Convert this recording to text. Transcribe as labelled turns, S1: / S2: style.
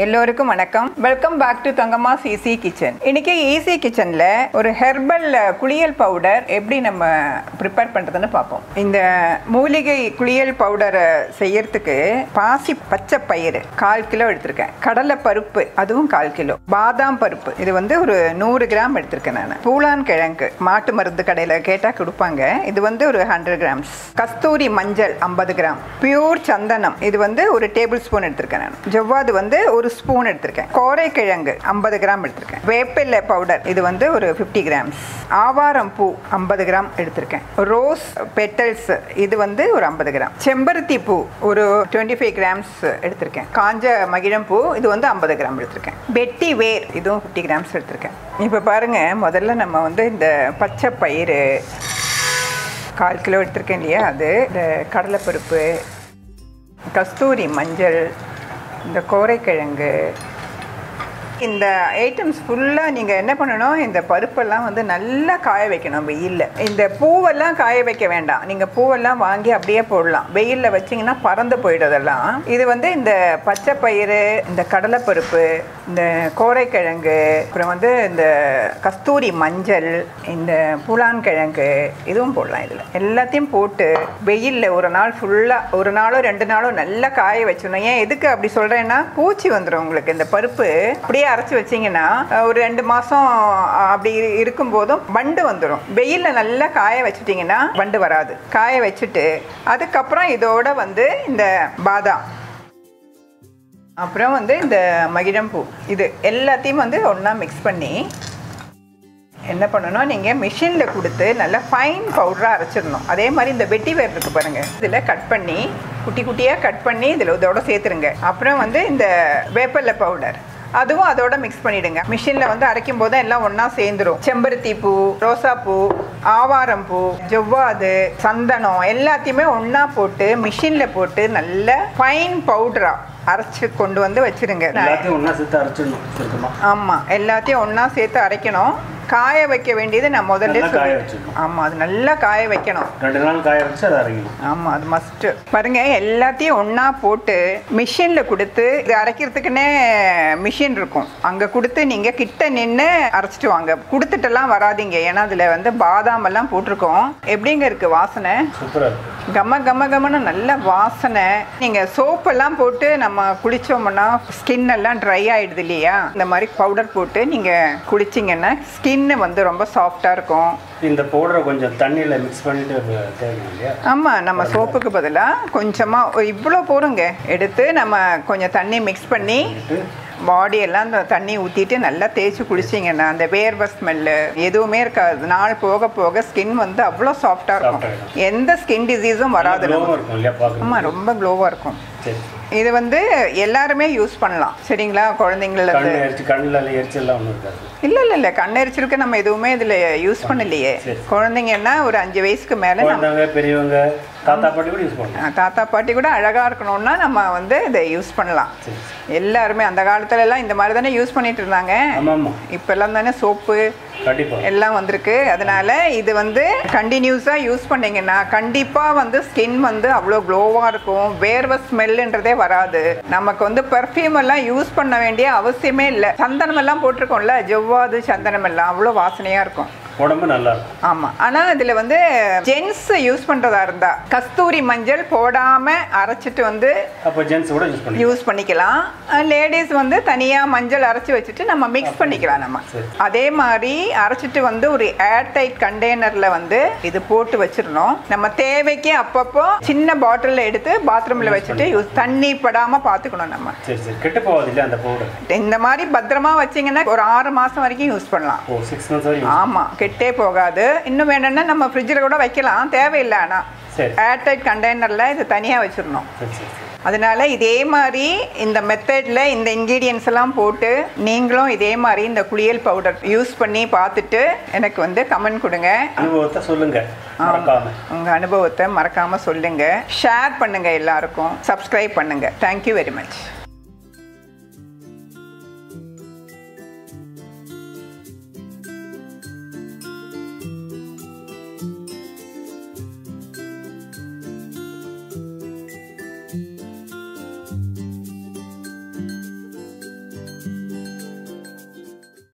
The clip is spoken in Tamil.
S1: எல்லோருக்கும் வணக்கம் welcome back to Thangamma's easy kitchen இன்னைக்கு ஈஸி கிச்சன்ல ஒரு ஹெர்பல் குளியல் பவுடர் எப்படி நம்ம ப்ரிப்பேர் பண்றதுன்னு பார்ப்போம் இந்த மூலிகை குளியல் பவுடரை செய்யறதுக்கு பாசி பச்சை பயிறு கால் கிலோ எடுத்திருக்கேன் கடலை பருப்பு அதுவும் கால் கிலோ பாதாம் பருப்பு இது வந்து ஒரு நூறு கிராம் எடுத்திருக்கேன் நான் பூலான் கிழங்கு மாட்டு மருந்து கடையில் கேட்டால் கொடுப்பாங்க இது வந்து ஒரு ஹண்ட்ரட் கிராம்ஸ் கஸ்தூரி மஞ்சள் ஐம்பது கிராம் பியூர் சந்தனம் இது வந்து ஒரு டேபிள் ஸ்பூன் எடுத்திருக்கேன் நான் ஜவ்வாது வந்து ஒரு ஸ்பூன் எடுத்திருக்கேன் கோரைக்கிழங்கு ஐம்பது கிராம் எடுத்திருக்கேன் வேப்பிலை பவுடர் இது வந்து ஒரு ஃபிஃப்டி கிராம்ஸ் ஆவாரம் பூ ஐம்பது கிராம் எடுத்திருக்கேன் ரோஸ் பெட்டல்ஸ் இது வந்து ஒரு ஐம்பது கிராம் செம்பருத்தி பூ ஒரு டுவெண்ட்டி ஃபைவ் கிராம்ஸ் எடுத்திருக்கேன் காஞ்ச மகிழம் பூ இது வந்து ஐம்பது கிராம் எடுத்திருக்கேன் வெட்டி வேர் இதுவும் ஃபிஃப்டி கிராம்ஸ் எடுத்திருக்கேன் இப்போ பாருங்க முதல்ல நம்ம வந்து இந்த பச்சை பயிறு கால் கிலோ எடுத்திருக்கேன் இல்லையா அது இந்த கடலைப்பருப்பு கஸ்தூரி மஞ்சள் இந்த கோரைக்கிழங்கு இந்த ஐட்டம்ஸ் ஃபுல்லாக நீங்கள் என்ன பண்ணணும் இந்த பருப்பெல்லாம் வந்து நல்லா காய வைக்கணும் வெயிலில் இந்த பூவெல்லாம் காய வைக்க வேண்டாம் நீங்கள் பூவெல்லாம் வாங்கி அப்படியே போடலாம் வெயிலில் வச்சிங்கன்னா பறந்து போயிடுதெல்லாம் இது வந்து இந்த பச்சை பயிறு இந்த கடலைப்பருப்பு இந்த கோரைக்கிழங்கு அப்புறம் வந்து இந்த கஸ்தூரி மஞ்சள் இந்த புலான் கிழங்கு இதுவும் போடலாம் இதில் எல்லாத்தையும் போட்டு வெயிலில் ஒரு நாள் ஃபுல்லாக ஒரு நாளோ ரெண்டு நாளோ நல்லா காய வச்சிடணும் ஏன் எதுக்கு அப்படி சொல்கிறேன்னா பூச்சி வந்துடும் உங்களுக்கு இந்த பருப்பு அப்படியே அரைச்சி வச்சிங்கன்னா அஹ், ஒரு ரெண்டு மாதம் அப்படி இரு- இருக்கும்போதும் வண்டு வந்துடும் வெயிலில் நல்லா காய வச்சுட்டிங்கன்னா வண்டு வராது காய வச்சுட்டு அதுக்கப்புறம் இதோட வந்து இந்த பாதாம் அப்புறம் வந்து இந்த மகிழம்பூ இது எல்லாத்தையும் வந்து ஒன்றா மிக்ஸ் பண்ணி என்ன பண்ணணும் நீங்கள் மிஷினில் கொடுத்து நல்லா ஃபைன் பவுடராக அரைச்சிடணும் அதே மாதிரி இந்த வெட்டி வேர் இருக்கு பாருங்கள் இதில் கட் பண்ணி குட்டி குட்டியாக கட் பண்ணி இதில் இதோட சேர்த்துருங்க அப்புறம் வந்து இந்த வேப்பல்ல பவுடர் அதுவும் அதோட மிக்ஸ் பண்ணிடுங்க மிஷினில் வந்து அரைக்கும் போது எல்லாம் ஒன்றா சேர்ந்துரும் செம்பருத்தி பூ ரோசா பூ ஆவாரம் பூ ஜவ்வாது சந்தனம் எல்லாத்தையுமே ஒன்றா போட்டு மிஷினில் போட்டு நல்ல ஃபைன் பவுடராக அரைச்சி கொண்டு வந்து வச்சிருங்க
S2: எல்லாத்தையும் ஒன்றா சேர்த்து அரைச்சிடணும் சுத்தமாக
S1: ஆமாம் எல்லாத்தையும் ஒன்றா சேர்த்து அரைக்கணும் காய வைக்க வேண்டியது நான் முதல்ல
S2: நல்லா காய
S1: சொல்லி
S2: வச்சிடணும்.
S1: ஆமாம் அது நல்லா காய வைக்கணும்
S2: ரெண்டு நாள் காய வச்சு அதை அரைக்கணும்
S1: ஆமாம் அது மஸ்ட்டு பாருங்க எல்லாத்தையும் ஒன்றா போட்டு மிஷினில் கொடுத்து இது அரைக்கிறதுக்குன்னே மிஷின் இருக்கும் அங்கே கொடுத்து நீங்கள் கிட்ட நின்று அரைச்சிட்டு வாங்க கொடுத்துட்டெல்லாம் வராதீங்க ஏன்னா அதில் வந்து பாதாம் எல்லாம் போட்டிருக்கோம் எப்படிங்க இருக்குது வாசனை
S2: சூப்பராக இருக்கும்
S1: கம கம கமன்னு நல்ல வாசனை நீங்கள் சோப்பெல்லாம் போட்டு நம்ம குளிச்சோம்னா ஸ்கின் எல்லாம் ட்ரை ஆயிடுது இல்லையா இந்த மாதிரி பவுடர் போட்டு நீங்கள் குளிச்சிங்கன்னா ஸ்கின் வந்து ரொம்ப சாஃப்டாக இருக்கும்
S2: இந்த பவுடரை கொஞ்சம் தண்ணியில் மிக்ஸ் பண்ணிட்டு தேவைங்க இல்லையா
S1: ஆமாம் நம்ம சோப்புக்கு பதிலாக கொஞ்சமாக இவ்வளோ போடுங்க எடுத்து நம்ம கொஞ்சம் தண்ணி மிக்ஸ் பண்ணி
S2: போட்டு
S1: பாடி எல்லாம் அந்த தண்ணி ஊற்றிட்டு நல்லா தேய்ச்சி குளிச்சிங்கன்னா அந்த வேர்வை ஸ்மெல்லு எதுவுமே இருக்காது நாள் போக போக ஸ்கின் வந்து அவ்வளோ சாஃப்டாக இருக்கும்
S2: Soft ஆயிடும்.
S1: எந்த ஸ்கின் டிசீஸும் வராது
S2: க்ளோவாக
S1: நமக்கு
S2: இருக்கும் இல்லையா பார்க்கணும்
S1: ஆமாம் ரொம்ப க்ளோவாக இருக்கும்
S2: சரி
S1: இது வந்து எல்லாருமே யூஸ் பண்ணலாம் சரிங்களா குழந்தைங்கள
S2: கண் எரிச்சு கண்ணில் எரிச்சல்லாம் ஒன்றும் இருக்காது
S1: இல்லை இல்லை இல்லை கண்ணெரிச்சலுக்கு நம்ம எதுவுமே இதில் யூஸ் பண்ணலையே
S2: சரி.
S1: குழந்தைங்கன்னா ஒரு அஞ்சு வயசுக்கு மேலே நம்ம
S2: குழந்தைங்க பெரியவங்க தாத்தா பாட்டி கூட யூஸ் பண்ணலாம்
S1: அஹ், தாத்தா பாட்டி கூட அழகாக இருக்கணும்னா நம்ம வந்து இதை யூஸ் பண்ணலாம்
S2: சரி
S1: எல்லாருமே அந்த காலத்துல எல்லாம் இந்த மாதிரி தானே யூஸ் பண்ணிட்டு இருந்தாங்க
S2: ஆமாம் ஆமாம்
S1: இப்போல்லாம் தானே சோப்பு
S2: கண்டிப்பாக
S1: எல்லாம் வந்திருக்கு அதனால இது வந்து கண்டினியூஸாக யூஸ் பண்ணீங்கன்னா கண்டிப்பாக வந்து ஸ்கின் வந்து அவ்வளோ க்ளோவாக இருக்கும் வேர்வை ஸ்மெல்லுன்றதே வராது நமக்கு வந்து பெர்ஃப்யூம் எல்லாம் யூஸ் பண்ண வேண்டிய அவசியமே இல்லை சந்தனம் எல்லாம் போட்டிருக்கோம்ல ஜவ்வாது சந்தனம் எல்லாம் அவ்வளோ வாசனையாக இருக்கும்
S2: உடம்பு நல்லா இருக்கும்
S1: ஆமாம் ஆனால் இதில் வந்து ஜென்ஸ் யூஸ் பண்ணுறதா இருந்தால் கஸ்தூரி மஞ்சள் போடாமல் அரைச்சிட்டு வந்து
S2: அப்போ ஜென்ஸ் கூட யூஸ் பண்ணி
S1: யூஸ் பண்ணிக்கலாம் லேடிஸ் வந்து தனியாக மஞ்சள் அரைச்சி வச்சுட்டு நம்ம மிக்ஸ் பண்ணிக்கலாம் நம்ம
S2: சரி.
S1: அதே மாதிரி அரைச்சிட்டு வந்து ஒரு ஏர்டைட் கண்டெய்னரில் வந்து இது போட்டு வச்சிடணும் நம்ம தேவைக்கு அப்பப்போ சின்ன பாட்டிலில் எடுத்து பாத்ரூமில் வச்சுட்டு யூஸ் தண்ணி படாமல் பார்த்துக்கணும் நம்ம
S2: சரி சரி கெட்டு போகாது இல்லையா அந்த பவுடர்
S1: இந்த மாதிரி பத்திரமா வச்சிங்கன்னா ஒரு ஆறு மாதம் வரைக்கும் யூஸ் பண்ணலாம்
S2: ஓ சிக்ஸ் மந்த்ஸ் வரைக்கும்
S1: ஆமாம் கெட்டே போகாது இன்னும் வேணும்னா நம்ம ஃப்ரிட்ஜில் கூட வைக்கலாம் தேவையில்லை ஆனால்
S2: சரி
S1: ஏர்டைட் கண்டெய்னரில் இது தனியாக வச்சிடணும்
S2: சரி சரி சரி
S1: அதனால இதே மாதிரி இந்த மெத்தடில் இந்த இன்க்ரீடியன்ஸ் எல்லாம் போட்டு நீங்களும் இதே மாதிரி இந்த குளியல் பவுடர் யூஸ் பண்ணி பார்த்துட்டு எனக்கு வந்து கமெண்ட் கொடுங்க
S2: அனுபவத்தை சொல்லுங்க மறக்காம
S1: உங்கள் அனுபவத்தை மறக்காமல் சொல்லுங்கள் ஷேர் பண்ணுங்கள் எல்லாருக்கும் சப்ஸ்கிரைப் பண்ணுங்கள் தேங்க்யூ வெரி மச்